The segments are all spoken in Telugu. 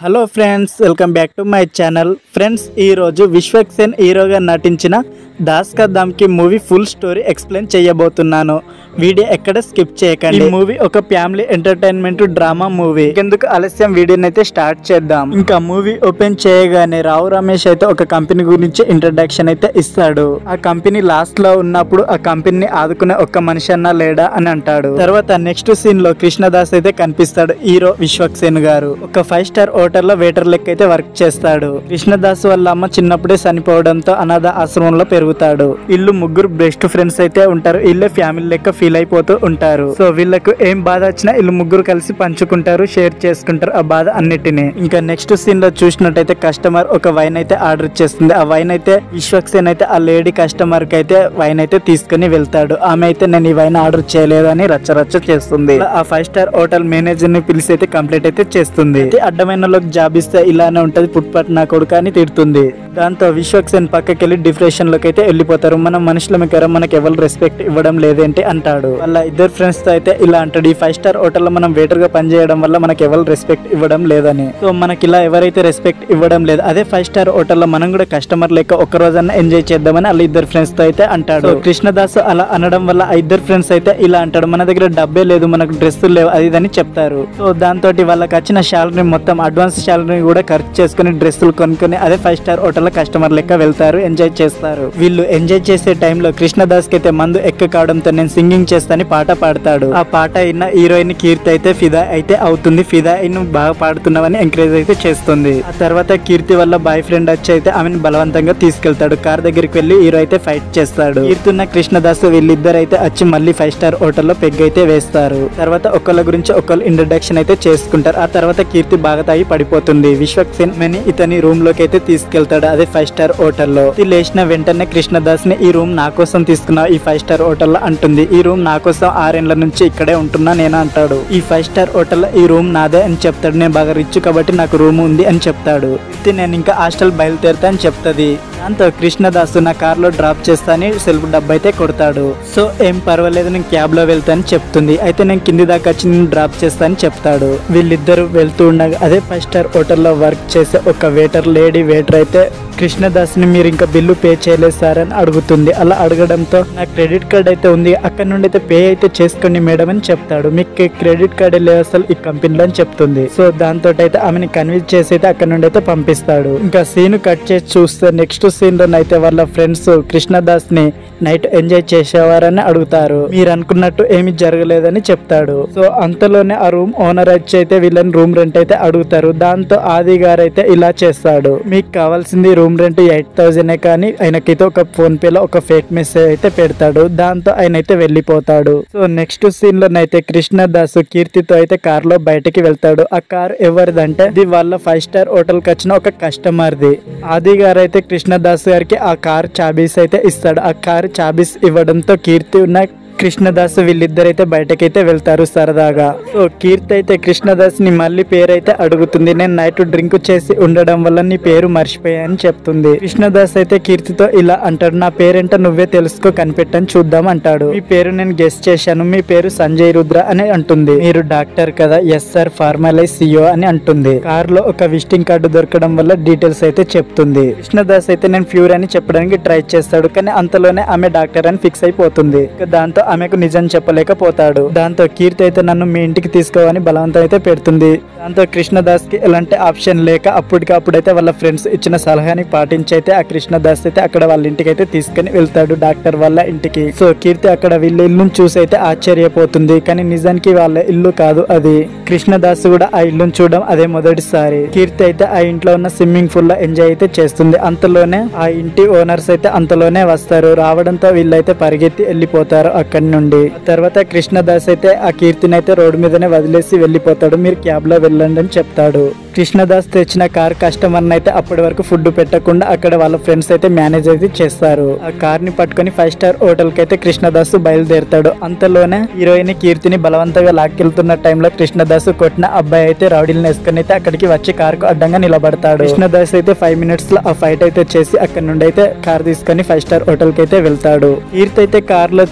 hello friends welcome back to my channel friends ఈరోజు విశ్వక్ సేన్ హీరోగా నటించిన Das Ka Dhamki movie full story explain చేయబోతున్నాను వీడియో ఎక్కడ స్కిప్ చేయకండి ఈ మూవీ ఒక ఫ్యామిలీ ఎంటర్టైన్మెంట్ డ్రామా మూవీ ఎందుకు ఆలస్యం వీడియోని అయితే స్టార్ట్ చేద్దాం ఇంకా మూవీ ఓపెన్ చేయగానే రావు రమేష్ అయితే ఒక కంపెనీ గురించి ఇంట్రడక్షన్ అయితే ఇస్తాడు ఆ కంపెనీ లాస్ట్ లో ఉన్నప్పుడు ఆ కంపెనీని ఆదుకునే ఒక్క మనిషి అన్నా లేడా అని అంటాడు తర్వాత నెక్స్ట్ సీన్ లో కృష్ణదాస్ అయితే కనిపిస్తాడు హీరో విశ్వక్ సేన్ గారు ఒక ఫైవ్ స్టార్ హోటల్ లో వెయిటర్ లెక్క అయితే వర్క్ చేస్తాడు కృష్ణదాస్ వాళ్ళ అమ్మ చిన్నప్పుడే చనిపోవడంతో అనాథ ఆశ్రమంలో పెరుగుతాడు వీళ్ళు ముగ్గురు బెస్ట్ ఫ్రెండ్స్ అయితే ఉంటారు వీళ్ళే ఫ్యామిలీ లెక్క ఫీల్ అయిపోతూ ఉంటారు సో వీళ్ళకు ఏం బాధ వచ్చినా వీళ్ళు ముగ్గురు కలిసి పంచుకుంటారు షేర్ చేసుకుంటారు ఆ బాధ అన్నిటిని ఇంకా నెక్స్ట్ సీన్ లో చూసినట్టయితే కస్టమర్ ఒక వైన్ అయితే ఆర్డర్ చేస్తుంది ఆ వైన్ అయితే విశ్వక్ సేన్ అయితే ఆ లేడీ కస్టమర్ కి అయితే వైన్ అయితే తీసుకుని వెళ్తాడు ఆమె అయితే నేను ఈ వైన్ ఆర్డర్ చేయలేదు అని రచ్చ రచ్చ చేస్తుంది ఆ ఫైవ్ స్టార్ హోటల్ మేనేజర్ ని పిలిచి అయితే కంప్లీట్ అయితే చేస్తుంది అయితే అడ్డమైన వాళ్ళకి జాబ్ ఇస్తే ఇలానే ఉంటది పుట్పట్ నా కొడుకు అని తిడుతుంది దాంతో విశ్వక్ సేన్ పక్కకి వెళ్ళి డిప్రెషన్ లోకి అయితే వెళ్ళిపోతారు మనం మనుషుల కదా మనకి ఎవరు రెస్పెక్ట్ ఇవ్వడం లేదేంటి అంటాడు వాళ్ళ ఇద్దరు ఫ్రెండ్స్ తో అయితే ఇలా అంటాడు ఈ ఫైవ్ స్టార్ హోటల్ లో మనం వెయిటర్ గా పనిచేయడం వల్ల మనకి ఎవరు రెస్పెక్ట్ ఇవ్వడం లేదని సో మనకి ఇలా ఎవరైతే రెస్పెక్ట్ ఇవ్వడం లేదు అదే ఫైవ్ స్టార్ హోటల్ లో మనం కూడా కస్టమర్ లెక్క ఒక్క రోజన్నా ఎంజాయ్ చేద్దామని వాళ్ళ ఇద్దరు ఫ్రెండ్స్ తో అయితే అంటాడు So, కృష్ణదాస్ అలా అనడం వల్ల ఆ ఇద్దరు ఫ్రెండ్స్ అయితే ఇలా అంటాడు మన దగ్గర డబ్బే లేదు మనకు డ్రెస్సులు లేవు అది ఇదని చెప్తారు సో దాంతో వాళ్ళకి వచ్చిన శాలరీ మొత్తం అడ్వాన్స్ శాలరీ కూడా ఖర్చు చేసుకుని డ్రెస్సులు కొనుక్కొని అదే ఫైవ్ స్టార్ హోటల్ లో కస్టమర్ లెక్క వెళ్తారు ఎంజాయ్ చేస్తారు వీళ్ళు ఎంజాయ్ చేసే టైంలో కృష్ణదాస్ కి అయితే మందు ఎక్క కావడంతో నేను సింగింగ్ చేస్తానని పాట పాడతాడు ఆ పాట అయిన హీరోయిన్ కీర్తి అయితే ఫిదా అయితే అవుతుంది ఫిదా అయిన బాగా పాడుతున్నావని ఎంకరేజ్ అయితే చేస్తుంది ఆ తర్వాత కీర్తి వల్ల బాయ్ ఫ్రెండ్ వచ్చి అయితే ఆమెను బలవంతంగా తీసుకెళ్తాడు కార్ దగ్గరికి వెళ్ళి హీరో అయితే ఫైట్ చేస్తాడు కీర్తున్న కృష్ణదాస్ వీళ్ళిద్దరు అయితే వచ్చి మళ్ళీ ఫైవ్ స్టార్ హోటల్లో పెగ్ అయితే వేస్తారు తర్వాత ఒకళ్ళ గురించి ఒకళ్ళు ఇంట్రడక్షన్ అయితే చేసుకుంటారు ఆ తర్వాత కీర్తి బాగా తాగి పడిపోతుంది విశ్వక్ సేన్ మని ఇతని రూమ్ లోకి అయితే తీసుకెళ్తాడు అదే ఫైవ్ స్టార్ హోటల్లో ఇది లేచిన వెంటనే కృష్ణదాస్ ని ఈ రూమ్ నా కోసం తీసుకున్నా ఈ ఫైవ్ స్టార్ హోటల్లో అంటుంది ఈ రూమ్ నా కోసం ఆరేండ్ల నుంచి ఇక్కడే ఉంటున్నా నేను అంటాడు ఈ ఫైవ్ స్టార్ హోటల్లో ఈ రూమ్ నాదే అని చెప్తాడు నేను బాగా రిచ్ కాబట్టి నాకు రూమ్ ఉంది అని చెప్తాడు ఇది నేను ఇంకా హాస్టల్ బయలుదేరుతా అని చెప్తుంది దాంతో కృష్ణదాస్ నా కార్ లో డ్రాప్ చేస్తాని సెల్ఫ్ డబ్బు అయితే కొడతాడు సో ఏం పర్వాలేదు నేను క్యాబ్ లో వెళ్తానని చెప్తుంది అయితే నేను కింది దాకా వచ్చి నేను డ్రాప్ చేస్తానని చెప్తాడు వీళ్ళిద్దరు వెళ్తూ ఉండగా అదే ఫైవ్ స్టార్ హోటల్లో వర్క్ చేసే ఒక వెయిటర్ లేడీ వెయిటర్ అయితే కృష్ణదాస్ ని మీరు ఇంకా బిల్లు పే చేయలేదు సార్ అని అడుగుతుంది అలా అడగడంతో నా క్రెడిట్ కార్డ్ అయితే ఉంది అక్కడ నుండి అయితే పే అయితే చేసుకోండి మేడం అని చెప్తాడు మీకు క్రెడిట్ కార్డ్ లేదు అసలు ఈ కంపెనీలో అని చెప్తుంది సో దాంతో అయితే ఆమెని కన్విన్స్ చేసి అయితే అక్కడ నుండి అయితే పంపిస్తాడు ఇంకా సీన్ కట్ చేసి చూస్తే నెక్స్ట్ సీన్ లో అయితే వాళ్ళ ఫ్రెండ్స్ కృష్ణదాస్ ని నైట్ ఎంజాయ్ చేసేవారని అడుగుతారు మీరు అనుకున్నట్టు ఏమి జరగలేదని చెప్తాడు సో అంతలోనే ఆ రూమ్ ఓనర్ వచ్చి అయితే వీళ్ళని రూమ్ రెంట్ అయితే అడుగుతారు దాంతో ఆది గారు అయితే ఇలా చేస్తాడు మీకు కావాల్సింది రూమ్ రెంట్ ఎయిట్ థౌజండ్ కానీ ఆయనకైతే ఒక ఫోన్ పే లో ఒక ఫేక్ మెసేజ్ అయితే పెడతాడు దాంతో ఆయన అయితే వెళ్ళిపోతాడు సో నెక్స్ట్ సీన్ లోనైతే కృష్ణదాస్ కీర్తితో అయితే కార్ లో బయటకి వెళ్తాడు ఆ కార్ ఎవరిదంటే ఇది వాళ్ళ ఫైవ్ స్టార్ హోటల్ కి వచ్చిన ఒక కస్టమర్ ది ఆది గారు అయితే కృష్ణదాస్ గారికి ఆ కార్ చాబీస్ అయితే ఇస్తాడు ఆ కార్ చాబీస్ ఇవ్వడంతో కీర్తి ఉన్న కృష్ణదాస్ వీళ్ళిద్దరైతే బయటకైతే వెళ్తారు సరదాగా సో కీర్తి అయితే కృష్ణదాస్ ని మళ్ళీ పేరైతే అడుగుతుంది నేను నైట్ డ్రింక్ చేసి ఉండడం వల్ల నీ పేరు మర్చిపోయా అని చెప్తుంది కృష్ణదాస్ అయితే కీర్తితో ఇలా అంటాడు నా పేరేంటో నువ్వే తెలుసుకో కనిపెట్టని చూద్దాం అంటాడు మీ పేరు నేను గెస్ చేశాను మీ పేరు సంజయ్ రుద్ర అని అంటుంది మీరు డాక్టర్ కదా ఎస్ సార్ ఫార్మలైజ్ సియో అని అంటుంది కార్ లో ఒక విజిటింగ్ కార్డు దొరకడం వల్ల డీటెయిల్స్ అయితే చెప్తుంది కృష్ణదాస్ అయితే నేను ఫ్యూర్ అని చెప్పడానికి ట్రై చేస్తాడు కానీ అంతలోనే ఆమె డాక్టర్ అని ఫిక్స్ అయిపోతుంది ఇక దాంతో ఆమెకు నిజం చెప్పలేకపోతాడు దాంతో కీర్తి అయితే నన్ను మీ ఇంటికి తీసుకోవని బలవంతం అయితే పెడుతుంది దాంతో కృష్ణదాస్ కి ఎలాంటి ఆప్షన్ లేక అప్పటికి అప్పుడైతే వాళ్ళ ఫ్రెండ్స్ ఇచ్చిన సలహాని పాటించి అయితే ఆ కృష్ణదాస్ అయితే అక్కడ వాళ్ళ ఇంటికి అయితే తీసుకుని వెళ్తాడు డాక్టర్ వాళ్ళ ఇంటికి సో కీర్తి అక్కడ వీళ్ళ ఇల్లుని చూసి అయితే ఆశ్చర్యపోతుంది కానీ నిజానికి వాళ్ళ ఇల్లు కాదు అది కృష్ణదాస్ కూడా ఆ ఇల్లుని చూడడం అదే మొదటిసారి కీర్తి అయితే ఆ ఇంట్లో ఉన్న స్విమ్మింగ్ పూల్ లో ఎంజాయ్ అయితే చేస్తుంది అంతలోనే ఆ ఇంటి ఓనర్స్ అయితే అంతలోనే వస్తారు రావడంతో వీళ్ళైతే పరిగెత్తి వెళ్ళిపోతారు అక్కడి నుండి ఆ తర్వాత కృష్ణదాస్ అయితే ఆ కీర్తిని అయితే రోడ్డు మీదనే వదిలేసి వెళ్ళిపోతాడు మీరు క్యాబ్ లో వెళ్ళండి అని చెప్తాడు కృష్ణదాస్ తెచ్చిన కార్ కస్టమర్ అయితే అప్పటి వరకు ఫుడ్ పెట్టకుండా అక్కడ వాళ్ళ ఫ్రెండ్స్ అయితే మేనేజ్ అయితే చేస్తారు ఆ కార్ ని పట్టుకొని ఫైవ్ స్టార్ హోటల్ కి అయితే కృష్ణదాస్ బయలుదేరుతాడు అంతలోనే హీరోయిన్ కీర్తిని బలవంతంగా లాక్కెళ్తున్న టైంలో కృష్ణదాస్ కొట్టిన అబ్బాయి అయితే రౌడీలను వేసుకొని అయితే అక్కడికి వచ్చి కార్ కు అడ్డంగా నిలబడతాడు కృష్ణదాస్ అయితే ఫైవ్ మినిట్స్ లో ఆ ఫైట్ అయితే చేసి అక్కడ నుండి అయితే కార్ తీసుకొని ఫైవ్ స్టార్ హోటల్ కి అయితే వెళ్తాడు కీర్తి అయితే కార్ లో చూసిన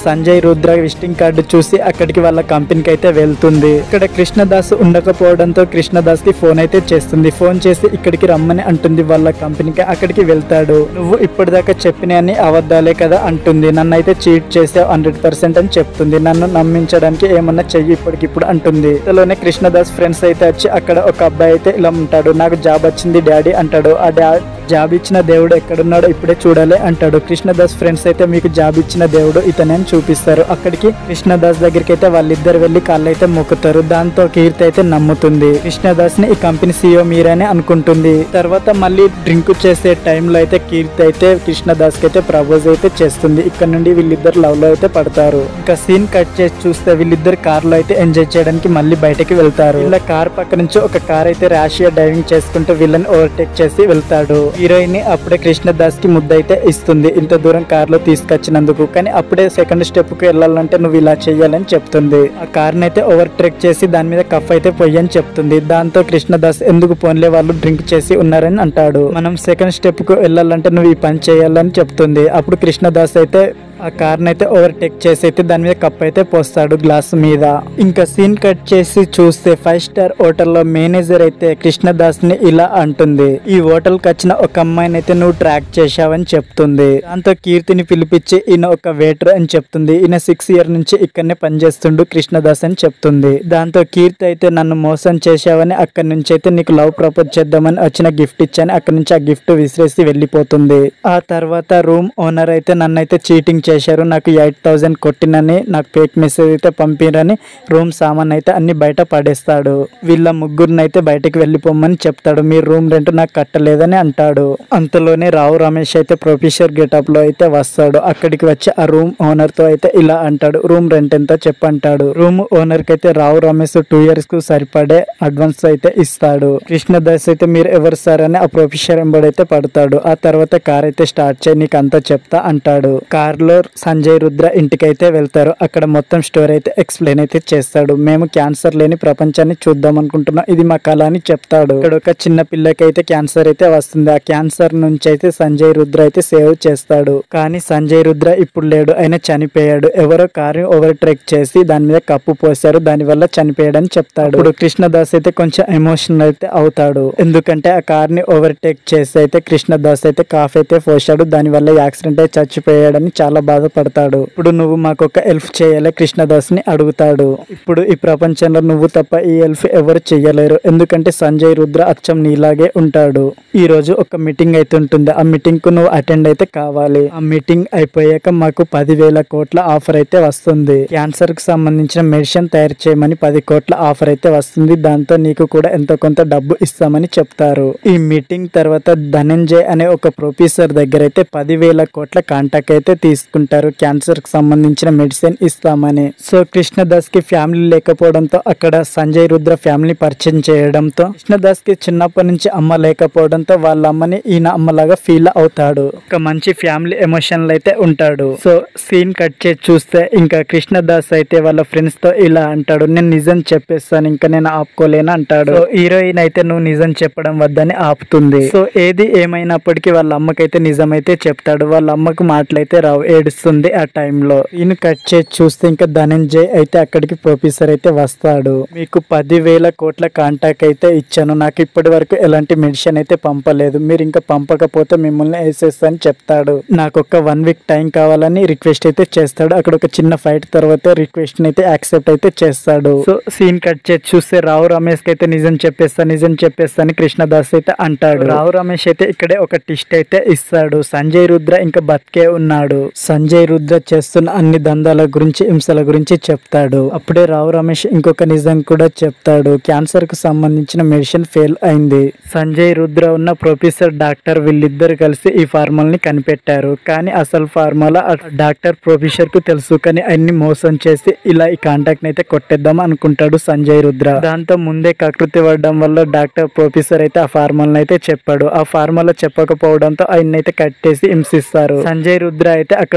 సంజయ్ రుద్ర విజిటింగ్ కార్డు చూసి అక్కడికి వాళ్ళ కంపెనీకి అయితే వెళ్తుంది ఇక్కడ కృష్ణదాస్ ఉండకపోవడంతో కృష్ణదాస్ కి ఫోన్ అయితే చేస్తుంది ఫోన్ చేసి ఇక్కడికి రమ్మని అంటుంది వాళ్ళ కంపెనీకి అక్కడికి వెళ్తాడు నువ్వు ఇప్పటిదాకా చెప్పిన అన్ని అబద్ధాలే కదా అంటుంది నన్ను అయితే చీట్ చేసావు హండ్రెడ్ పర్సెంట్ అని చెప్తుంది నన్ను నమ్మించడానికి ఏమన్నా చెయ్యి ఇప్పటికిప్పుడు అంటుంది ఇంతలోనే కృష్ణదాస్ ఫ్రెండ్స్ అయితే వచ్చి అక్కడ ఒక అబ్బాయి అయితే ఇలా ఉంటాడు నాకు జాబ్ వచ్చింది డాడీ అంటాడు ఆ డా జాబ్ ఇచ్చిన దేవుడు ఎక్కడున్నాడో ఇప్పుడే చూడాలి అంటాడు కృష్ణదాస్ ఫ్రెండ్స్ అయితే మీకు జాబ్ ఇచ్చిన దేవుడు ఇతనే అని చూపిస్తారు అక్కడికి కృష్ణదాస్ దగ్గరికి అయితే వాళ్ళిద్దరు వెళ్లి కాళ్ళు అయితే మొక్కుతారు దాంతో కీర్తి అయితే నమ్ముతుంది కృష్ణదాస్ ని ఈ కంపెనీ సీఈఓ మీరని అనుకుంటుంది తర్వాత మళ్ళీ డ్రింక్ చేసే టైంలో అయితే కీర్తి అయితే కృష్ణదాస్ కి అయితే ప్రపోజ్ అయితే చేస్తుంది ఇక్కడ నుండి వీళ్ళిద్దరు లవ్ లో అయితే పడతారు ఇంకా సీన్ కట్ చేసి చూస్తే వీళ్ళిద్దరు కార్ లో అయితే ఎంజాయ్ చేయడానికి మళ్ళీ బయటకి వెళ్తారు వీళ్ళ కార్ పక్క నుంచి ఒక కార్ అయితే ర్యాషియా డ్రైవింగ్ చేసుకుంటూ వీళ్ళని ఓవర్టేక్ చేసి వెళ్తాడు హీరోయిన్ ని అప్పుడే కృష్ణదాస్ కి ముద్ద అయితే ఇస్తుంది ఇంత దూరం కార్ లో తీసుకొచ్చినందుకు కానీ అప్పుడే సెకండ్ స్టెప్ కు వెళ్ళాలంటే నువ్వు ఇలా చెయ్యాలని చెప్తుంది ఆ కార్ ని అయితే ఓవర్ ట్రెక్ చేసి దాని మీద కఫ్ అయితే పొయ్యని చెప్తుంది దాంతో కృష్ణదాస్ ఎందుకు పోన్లే వాళ్ళు డ్రింక్ చేసి ఉన్నారని అంటాడు మనం సెకండ్ స్టెప్ కు వెళ్ళాలంటే నువ్వు ఈ పని చేయాలని చెప్తుంది అప్పుడు కృష్ణదాస్ అయితే ఆ కార్ని అయితే ఓవర్టేక్ చేసి అయితే దాని మీద కప్ అయితే పోస్తాడు గ్లాస్ మీద ఇంకా సీన్ కట్ చేసి చూస్తే ఫైవ్ స్టార్ హోటల్లో మేనేజర్ అయితే కృష్ణదాస్ ని ఇలా అంటుంది ఈ హోటల్ కి వచ్చిన ఒక అమ్మాయిని అయితే నువ్వు ట్రాక్ చేశావని చెప్తుంది దాంతో కీర్తిని పిలిపించి ఈయన ఒక వెయిటర్ అని చెప్తుంది ఈయన సిక్స్ ఇయర్ నుంచి ఇక్కడనే పనిచేస్తుండు కృష్ణదాస్ అని చెప్తుంది దాంతో కీర్తి అయితే నన్ను మోసం చేశావని అక్కడి నుంచి అయితే నీకు లవ్ ప్రపోజ్ చేద్దామని వచ్చిన గిఫ్ట్ ఇచ్చాను అక్కడి నుంచి ఆ గిఫ్ట్ విసిరేసి వెళ్ళిపోతుంది ఆ తర్వాత రూమ్ ఓనర్ అయితే నన్ను అయితే చీటింగ్ చేశారు నాకు ఎయిట్ థౌజండ్ కొట్టినని నాకు ఫేక్ మెసేజ్ అయితే పంపిరని రూమ్ సామాన్ అయితే అన్ని బయట పడేస్తాడు వీళ్ళ ముగ్గురిని అయితే బయటకు వెళ్ళిపోమని చెప్తాడు మీ రూమ్ రెంట్ నాకు కట్టలేదని అంటాడు అంతలోనే రావు రమేష్ అయితే ప్రొఫెసర్ గెటప్ లో అయితే వస్తాడు అక్కడికి వచ్చి ఆ రూమ్ ఓనర్ తో అయితే ఇలా అంటాడు రూమ్ రెంట్ ఎంత చెప్పంటాడు రూమ్ ఓనర్ కి అయితే రావు రమేష్ టూ ఇయర్స్ కు సరిపడే అడ్వాన్స్ అయితే ఇస్తాడు కృష్ణదాస్ అయితే మీరు ఎవరు సార్ అని ఆ ప్రొఫెసర్ ఎంబడైతే పడతాడు ఆ తర్వాత కార్ అయితే స్టార్ట్ చేయి నీకు అంతా చెప్తా అంటాడు కార్ లో సంజయ్ రుద్ర ఇంటికైతే వెళ్తారు అక్కడ మొత్తం స్టోరీ అయితే ఎక్స్ప్లెయిన్ అయితే చేస్తాడు మేము క్యాన్సర్ లేని ప్రపంచాన్ని చూద్దాం అనుకుంటున్నాం ఇది మా కళ అని చెప్తాడు ఇక్కడ ఒక చిన్న పిల్లకి అయితే క్యాన్సర్ అయితే వస్తుంది ఆ క్యాన్సర్ నుంచి అయితే సంజయ్ రుద్ర అయితే సేవ్ చేస్తాడు కానీ సంజయ్ రుద్ర ఇప్పుడు లేడు ఆయన చనిపోయాడు ఎవరో కారు ఓవర్ ట్రెక్ చేసి దాని మీద కప్పు పోసారు దాని వల్ల చనిపోయాడని చెప్తాడు ఇప్పుడు కృష్ణదాస్ అయితే కొంచెం ఎమోషనల్ అయితే అవుతాడు ఎందుకంటే ఆ కార్ ని ఓవర్టేక్ చేసి అయితే కృష్ణదాస్ అయితే కాఫ్ అయితే పోసాడు దాని వల్ల యాక్సిడెంట్ అయి చచ్చిపోయాడని చాలా బాధపడతాడు ఇప్పుడు నువ్వు మాకు ఒక హెల్ప్ చేయాలి కృష్ణదాస్ ని అడుగుతాడు ఇప్పుడు ఈ ప్రపంచంలో నువ్వు తప్ప ఈ హెల్ప్ ఎవరు చెయ్యలేరు ఎందుకంటే సంజయ్ రుద్ర అచ్చం నీలాగే ఉంటాడు ఈ రోజు ఒక మీటింగ్ అయితే ఉంటుంది ఆ మీటింగ్ కు నువ్వు అటెండ్ అయితే కావాలి ఆ మీటింగ్ అయిపోయాక మాకు పదివేల కోట్ల ఆఫర్ అయితే వస్తుంది క్యాన్సర్ కి సంబంధించిన మెడిసిన్ తయారు చేయమని పది కోట్ల ఆఫర్ అయితే వస్తుంది దాంతో నీకు కూడా ఎంతో కొంత డబ్బు ఇస్తామని చెప్తారు ఈ మీటింగ్ తర్వాత ధనంజయ్ అనే ఒక ప్రొఫెసర్ దగ్గర అయితే పదివేల కోట్ల కాంటాక్ట్ అయితే తీసుకుంటారు క్యాన్సర్ కి సంబంధించిన మెడిసిన్ ఇస్తామని సో కృష్ణదాస్ కి ఫ్యామిలీ లేకపోవడంతో అక్కడ సంజయ్ రుద్ర ఫ్యామిలీ పరిచయం చేయడంతో కృష్ణదాస్ కి చిన్నప్పటి నుంచి అమ్మ లేకపోవడంతో వాళ్ళ అమ్మని ఈయన అమ్మలాగా ఫీల్ అవుతాడు ఒక మంచి ఫ్యామిలీ ఎమోషనల్ అయితే ఉంటాడు సో సీన్ కట్ చేసి చూస్తే ఇంకా కృష్ణదాస్ అయితే వాళ్ళ ఫ్రెండ్స్ తో ఇలా అంటాడు నేను నిజం చెప్పేస్తాను ఇంకా నేను ఆపుకోలేను అంటాడు సో హీరోయిన్ అయితే నువ్వు నిజం చెప్పడం వద్దని ఆపుతుంది సో ఏది ఏమైనప్పటికీ వాళ్ళ అమ్మకైతే నిజమైతే చెప్తాడు వాళ్ళ అమ్మకు మాటలైతే రావు ఏడుస్తుంది ఆ టైంలో ఈయన కట్ చేసి చూస్తే ఇంకా ధనంజయ్ అయితే అక్కడికి ప్రొఫెసర్ అయితే వస్తాడు మీకు పదివేల కోట్ల కాంటాక్ట్ అయితే ఇచ్చాను నాకు ఇప్పటి వరకు ఎలాంటి మెడిసిన్ అయితే పంపలేదు మీరు ఇంకా పంపకపోతే మిమ్మల్ని వేసేస్తా అని చెప్తాడు నాకు ఒక వన్ వీక్ టైం కావాలని రిక్వెస్ట్ అయితే చేస్తాడు అక్కడ ఒక చిన్న ఫైట్ తర్వాత రిక్వెస్ట్ అయితే యాక్సెప్ట్ అయితే చేస్తాడు సో సీన్ కట్ చేసి చూస్తే రావు రమేష్ కి అయితే నిజం చెప్పేస్తా నిజం చెప్పేస్తా అని కృష్ణదాస్ అయితే అంటాడు రావు రమేష్ అయితే ఇక్కడే ఒక టిస్ట్ అయితే ఇస్తాడు సంజయ్ రుద్ర ఇంకా బతికే ఉన్నాడు సంజయ్ రుద్ర చేస్తున్న అన్ని దందాల గురించి హింసల గురించి చెప్తాడు అప్పుడే రావు రమేష్ ఇంకొక నిజం కూడా చెప్తాడు క్యాన్సర్ కు సంబంధించిన మెడిసిన్ ఫెయిల్ అయింది సంజయ్ రుద్ర ఉన్న ప్రొఫెసర్ డాక్టర్ వీళ్ళిద్దరు కలిసి ఈ ఫార్ములాని కనిపెట్టారు కానీ అసలు ఫార్ములా ఆ డాక్టర్ ప్రొఫెసర్ కు తెలుసు కానీ అన్ని మోసం చేసి ఇలా ఈ కాంటాక్ట్ అయితే కొట్టేద్దాం అనుకుంటాడు సంజయ్ రుద్ర దాంతో ముందే కకృతి పడడం వల్ల డాక్టర్ ప్రొఫెసర్ అయితే ఆ ఫార్ములా అయితే చెప్పాడు ఆ ఫార్ములా చెప్పకపోవడంతో ఆయన అయితే కట్టేసి హింసిస్తారు సంజయ్ రుద్ర అయితే అక్కడ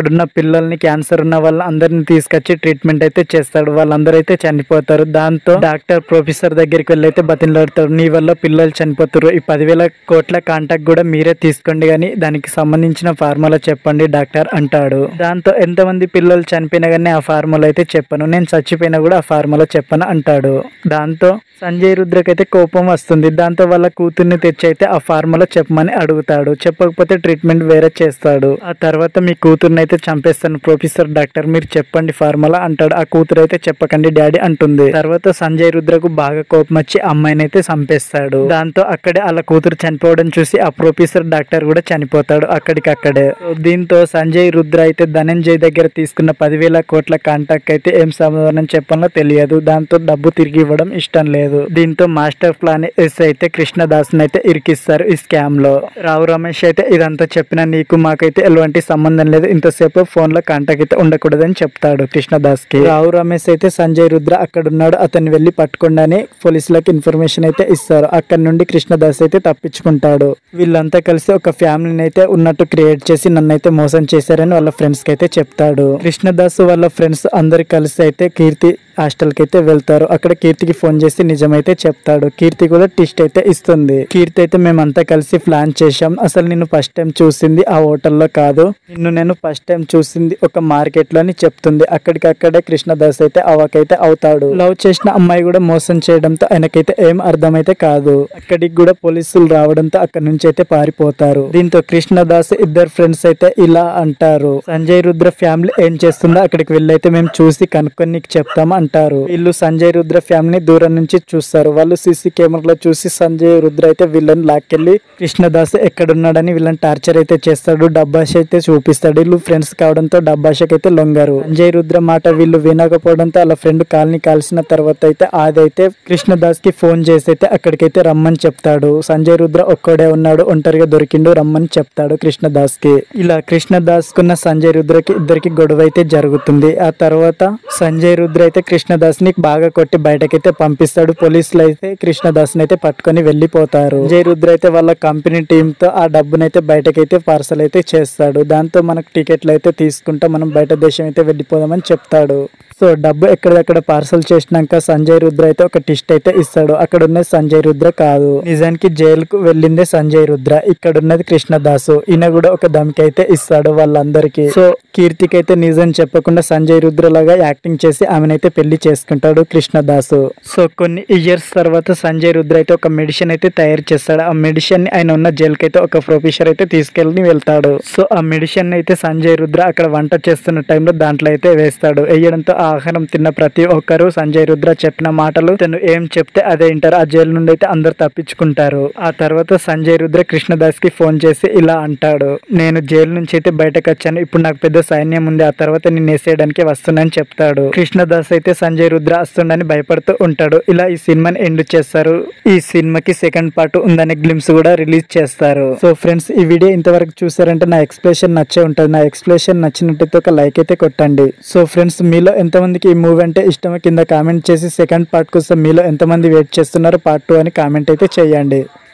అక్కడున్న పిల్లల్ని క్యాన్సర్ ఉన్న వాళ్ళ అందరిని తీసుకొచ్చి ట్రీట్మెంట్ అయితే చేస్తాడు వాళ్ళందరూ అయితే చనిపోతారు దాంతో డాక్టర్ ప్రొఫెసర్ దగ్గరికి వెళ్ళి అయితే బతిలాడతాడు నీ వల్ల పిల్లలు చనిపోతారు ఈ పదివేల కోట్ల కాంటాక్ట్ కూడా మీరే తీసుకోండి కానీ దానికి సంబంధించిన ఫార్ములా చెప్పండి డాక్టర్ అంటాడు దాంతో ఎంతమంది పిల్లలు చనిపోయినా కానీ ఆ ఫార్ములా అయితే చెప్పను నేను చచ్చిపోయినా కూడా ఆ ఫార్ములా చెప్పను అంటాడు దాంతో సంజయ్ రుద్రకైతే కోపం వస్తుంది దాంతో వాళ్ళ కూతుర్ని తెచ్చి అయితే ఆ ఫార్ములా చెప్పమని అడుగుతాడు చెప్పకపోతే ట్రీట్మెంట్ వేరే చేస్తాడు ఆ తర్వాత మీ కూతుర్ని అయితే చంపేస్తాను ప్రొఫెసర్ డాక్టర్ మీరు చెప్పండి ఫార్ములా అంటాడు ఆ కూతురు అయితే చెప్పకండి డాడీ అంటుంది తర్వాత సంజయ్ రుద్రకు బాగా కోపం వచ్చి అమ్మాయిని అయితే చంపేస్తాడు దాంతో అక్కడే వాళ్ళ కూతురు చనిపోవడం చూసి ఆ ప్రొఫెసర్ డాక్టర్ కూడా చనిపోతాడు అక్కడికక్కడే సో దీంతో సంజయ్ రుద్ర అయితే ధనంజయ్ దగ్గర తీసుకున్న పదివేల కోట్ల కాంటాక్ట్ అయితే ఏం సమాధానం చెప్పాలో తెలియదు దాంతో డబ్బు తిరిగి ఇవ్వడం ఇష్టం లేదు దీంతో మాస్టర్ ప్లాన్ ఎస్ అయితే కృష్ణదాస్ అయితే ఇరికిస్తారు ఈ స్కామ్ లో రావు రమేష్ అయితే ఇదంతా చెప్పిన నీకు మాకైతే ఎలాంటి సంబంధం లేదు ఇంతసేపు ఫోన్ లో కాంటాక్ట్ అయితే ఉండకూడదని చెప్తాడు కృష్ణదాస్ కి రావు రమేష్ అయితే సంజయ్ రుద్ర అక్కడ ఉన్నాడు అతన్ని వెళ్లి పట్టుకుండా పోలీసులకు ఇన్ఫర్మేషన్ అయితే ఇస్తారు అక్కడ నుండి కృష్ణదాస్ అయితే తప్పించుకుంటాడు వీళ్ళంతా కలిసి ఒక ఫ్యామిలీని అయితే ఉన్నట్టు క్రియేట్ చేసి నన్ను అయితే మోసం చేశారని వాళ్ళ ఫ్రెండ్స్ కి అయితే చెప్తాడు కృష్ణదాస్ వాళ్ళ ఫ్రెండ్స్ అందరు కలిసి అయితే కీర్తి హాస్టల్ కి అయితే వెళ్తారు అక్కడ కీర్తికి ఫోన్ చేసి నిజమైతే చెప్తాడు కీర్తి కూడా టిస్ట్ అయితే ఇస్తుంది కీర్తి అయితే మేమంతా కలిసి ప్లాన్ చేశాం అసలు నిన్ను ఫస్ట్ టైం చూసింది ఆ హోటల్లో కాదు నిన్ను నేను ఫస్ట్ టైం చూసింది ఒక మార్కెట్ లో అని చెప్తుంది అక్కడికక్కడే కృష్ణదాస్ అయితే అవకైతే అవుతాడు లవ్ చేసిన అమ్మాయి కూడా మోసం చేయడంతో ఆయనకైతే ఏం అర్థమైతే కాదు అక్కడికి కూడా పోలీసులు రావడంతో అక్కడి నుంచి అయితే పారిపోతారు దీంతో కృష్ణదాస్ ఇద్దరు ఫ్రెండ్స్ అయితే ఇలా అంటారు సంజయ్ రుద్ర ఫ్యామిలీ ఏం చేస్తుందో అక్కడికి వెళ్ళైతే మేము చూసి కనుక్కొని నీకు చెప్తాం అంటారు వీళ్ళు సంజయ్ రుద్ర ఫ్యామిలీ దూరం నుంచి చూస్తారు వాళ్ళు సీసీ కెమెరాలో చూసి సంజయ్ రుద్ర అయితే వీళ్ళని లాక్కెళ్ళి కృష్ణదాస్ ఎక్కడున్నాడని వీళ్ళని టార్చర్ అయితే చేస్తాడు డబ్బాష అయితే చూపిస్తాడు వీళ్ళు ఫ్రెండ్స్ కావడంతో డబ్బాషకి అయితే లొంగారు సంజయ్ రుద్ర మాట వీళ్ళు వినకపోవడంతో వాళ్ళ ఫ్రెండ్ కాల్ని కాల్సిన తర్వాత అయితే ఆదైతే కృష్ణదాస్ కి ఫోన్ చేసి అయితే అక్కడికైతే రమ్మని చెప్తాడు సంజయ్ రుద్ర ఒక్కడే ఉన్నాడు ఒంటరిగా దొరికిండు రమ్మని చెప్తాడు కృష్ణదాస్ కి ఇలా కృష్ణదాస్ కున్న సంజయ్ రుద్రకి ఇద్దరికి గొడవ అయితే జరుగుతుంది ఆ తర్వాత సంజయ్ రుద్ర అయితే కృష్ణదాస్ ని బాగా కొట్టి బయటకైతే పంపిస్తాడు పోలీసులు అయితే కృష్ణదాస్ ని అయితే పట్టుకొని వెళ్ళిపోతారు సంజయ్ రుద్ర అయితే వాళ్ళ కంపెనీ టీమ్ తో ఆ డబ్బునైతే బయటకైతే పార్సల్ అయితే చేస్తాడు దాంతో మనకు టికెట్లు అయితే తీసుకుంటా మనం బయట దేశం అయితే వెళ్ళిపోదామని చెప్తాడు సో డబ్బు ఎక్కడెక్కడ పార్సల్ చేసినాక సంజయ్ రుద్ర అయితే ఒక టిస్ట్ అయితే ఇస్తాడు అక్కడ ఉన్నది సంజయ్ రుద్ర కాదు నిజానికి జైలుకు వెళ్ళిందే సంజయ్ రుద్ర ఇక్కడ ఉన్నది కృష్ణదాసు ఈయన కూడా ఒక దమ్కి అయితే ఇస్తాడు వాళ్ళందరికీ సో కీర్తికి అయితే నిజం చెప్పకుండా సంజయ్ రుద్ర లాగా యాక్టింగ్ చేసి ఆమెనైతే పెళ్లి చేసుకుంటాడు కృష్ణదాసు సో కొన్ని ఇయర్స్ తర్వాత సంజయ్ రుద్ర అయితే ఒక మెడిసిన్ అయితే తయారు చేస్తాడు ఆ మెడిసిన్ ఆయన ఉన్న జైలుకి అయితే ఒక ప్రొఫెసర్ అయితే తీసుకెళ్ళి వెళ్తాడు సో ఆ మెడిసిన్ అయితే సంజయ్ రుద్ర అక్కడ వంట చేస్తున్న టైంలో దాంట్లో అయితే వేస్తాడు వేయడంతో ఆ ఆహారం తిన్న ప్రతి ఒక్కరు సంజయ్ రుద్ర చెప్పిన మాటలు తను ఏం చెప్తే అదే వింటారు ఆ జైలు నుండి అయితే అందరు తప్పించుకుంటారు ఆ తర్వాత సంజయ్ రుద్ర కృష్ణదాస్ కి ఫోన్ చేసి ఇలా అంటాడు నేను జైలు నుంచి అయితే బయటకు వచ్చాను ఇప్పుడు నాకు పెద్ద సైన్యం ఉంది ఆ తర్వాత నిన్ను వేసేయడానికి వస్తున్నాను చెప్తాడు కృష్ణదాస్ అయితే సంజయ్ రుద్ర వస్తుండని భయపడుతూ ఉంటాడు ఇలా ఈ సినిమాని ఎండ్ చేస్తారు ఈ సినిమాకి సెకండ్ పార్ట్ ఉందనే గ్లిమ్స్ కూడా రిలీజ్ చేస్తారు సో ఫ్రెండ్స్ ఈ వీడియో ఇంతవరకు చూసారంటే నా ఎక్స్ప్లెనేషన్ నచ్చే ఉంటుంది నా ఎక్స్ప్లెనేషన్ నచ్చినట్టయితే ఒక లైక్ అయితే కొట్టండి సో ఫ్రెండ్స్ మీలో ఎంతమందికి ఈ మూవీ అంటే ఇష్టమో కింద కామెంట్ చేసి సెకండ్ పార్ట్ కోసం మీలో ఎంతమంది వెయిట్ చేస్తున్నారో పార్ట్ టూ అని కామెంట్ అయితే చేయండి